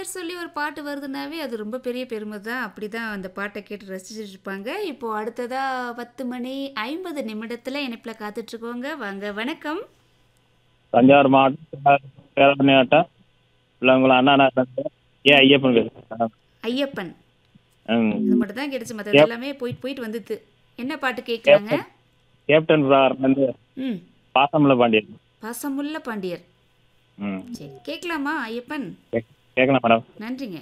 பேர் சொல்லி ஒரு பாட்டு வருதுனாவே அது ரொம்ப பெரிய பெருமை தான் அப்படி தான் அந்த பாட்டை கேட்டு ரசிச்சுட்டு இருப்பாங்க இப்போ அடுத்ததா பத்து மணி ஐம்பது நிமிடத்தில் இணைப்பில் காத்துட்ருக்கோங்க வாங்க வணக்கம் தஞ்சாவூர் மாவட்டம் பேரணி வட்டம் பிள்ளைங்கள அண்ணா நகர் ஏ ஐயப்பன் பேசுகிறேன் ஐயப்பன் ம் இது மட்டும் தான் கிடைச்சு மற்றது எல்லாமே போயிட்டு போயிட்டு வந்துது என்ன பாட்டு கேட்குறாங்க கேப்டன் வந்து ம் பாசமலை பாண்டியன் பாசமுள்ள பாண்டியர் ம் சரி கேட்கலாமா ஐயப்பன் கேட்கலாம் மேடம் நன்றிங்க